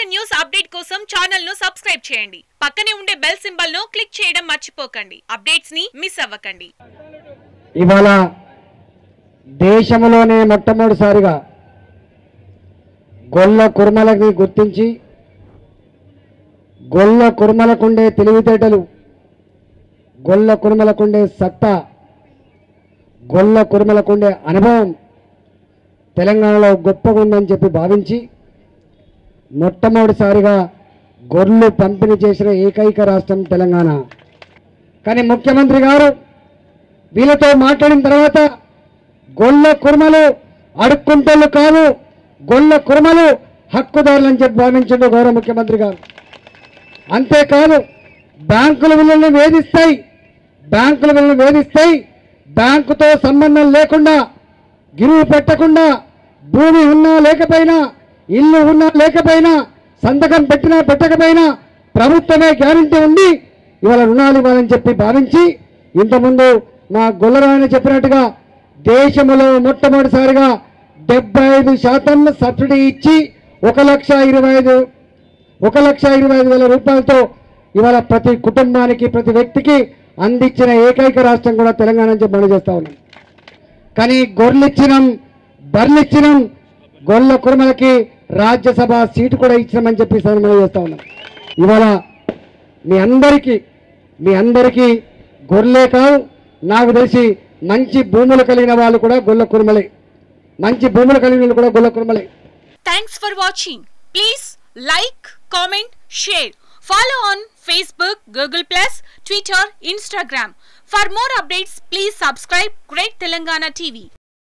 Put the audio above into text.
news update కోసం channel ను subscribe చేయండి పక్కనే ఉండే బెల్ సింబల్ ను క్లిక్ చేయడం మర్చిపోకండి అప్డేట్స్ ని మిస్ అవ్వకండి ఇవాళ దేశంలోనే మొట్టమొదటిసారిగా గొల్ల కుర్మలని గుర్తించి గొల్ల కుర్మలకుండే తెలివితేటలు గొల్ల కుర్మలకుండే సత్తా గొల్ల కుర్మలకుండే అనుభవం తెలంగాణలో గొప్పగా ఉందని చెప్పి భావించి మొట్టమొదటిసారిగా గొర్రెలు పంపిణీ చేసిన ఏకైక రాష్ట్రం తెలంగాణ కానీ ముఖ్యమంత్రి గారు వీళ్ళతో మాట్లాడిన తర్వాత గొల్ల కుర్మలు అడుక్కుంటోళ్ళు కాదు గొల్ల కుర్మలు హక్కుదారులు అని చెప్పి భావించిండు గౌరవ ముఖ్యమంత్రి గారు అంతేకాదు బ్యాంకుల విలువలను వేధిస్తాయి బ్యాంకుల విలువలను వేధిస్తాయి బ్యాంకుతో సంబంధం లేకుండా గిరువు పెట్టకుండా భూమి ఉన్నా లేకపోయినా ఇల్లు ఉన్నా లేకపోయినా సంతకం పెట్టినా పెట్టకపోయినా ప్రభుత్వమే గ్యారంటీ ఉంది ఇవాళ రుణాలు ఇవ్వాలని చెప్పి భావించి ఇంతకుముందు మా గొల్లరాయన చెప్పినట్టుగా దేశంలో మొట్టమొదటిసారిగా డెబ్బై ఐదు శాతం సబ్సిడీ ఇచ్చి ఒక లక్ష ఇరవై ఐదు ఒక లక్ష ఇరవై ఐదు వేల రూపాయలతో ఇవాళ ప్రతి కుటుంబానికి ప్రతి వ్యక్తికి అందించిన ఏకైక రాష్ట్రం కూడా తెలంగాణ అని చెప్పి మనం చేస్తా ఉన్నాం కానీ గొర్రెలిచ్చినాం బర్రెలిచ్చినాం గొర్రెల కుర్మలకి రాజ్యసభ సీటు కూడా ఇచ్చినామని చెప్పి మనం చేస్తా ఉన్నాం ఇవాళ మీ అందరికీ మీ అందరికీ గొర్రెలే కాదు నాకు తెలిసి మంచి భూములు కలిగిన వాళ్ళు కూడా గొల్ల కుర్మలే మంచి భూములు కలిగిన వాళ్ళు కూడా గొల్ల కుర్మలే thanks for watching please like comment share follow on Facebook Google plus Twitter Instagram for more updates please subscribe great Telangana TV